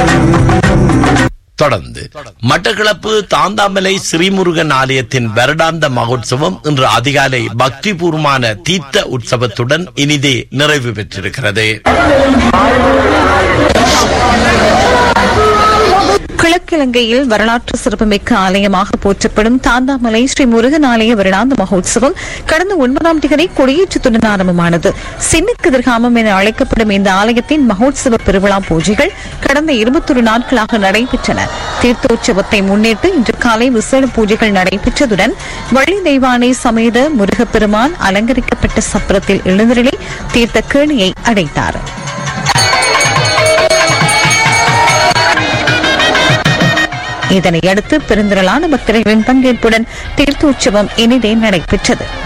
தொடர்ந்து மட்டக்களப்பு தாந்தாமலை ஸ்ரீமுருகன் ஆலயத்தின் வருடாந்த மகோத்சவம் இன்று அதிகாலை பக்திபூர்வமான தீர்த்த உற்சவத்துடன் இனிதே நிறைவு பெற்றிருக்கிறது கிழக்கிழங்கையில் வரலாற்று சிறப்புமிக்க ஆலயமாக போற்றப்படும் தாந்தாமலை ஸ்ரீ முருகன் ஆலய வருடாந்த மகோத்சவம் கடந்த ஒன்பதாம் திகதி கொடியேற்றத்துடன் ஆரம்பமானது சின்னக்கதிர்காமம் என அழைக்கப்படும் இந்த ஆலயத்தின் மகோத்சவ பெருவிழா பூஜைகள் கடந்த இருபத்தொரு நாட்களாக நடைபெற்றன தீர்த்தோற்சவத்தை முன்னிட்டு இன்று காலை விசேட பூஜைகள் நடைபெற்றதுடன் வள்ளி தெய்வானை சமேத முருகப்பெருமான் அலங்கரிக்கப்பட்ட சப்பரத்தில் எழுந்தருளி தீர்த்த கேணியை அடைத்தார் இதனையடுத்து பெருந்திரளான பக்தர்களின் பங்கேற்புடன் தீர்த்தோற்சவம் இனிதே நடைபெற்றது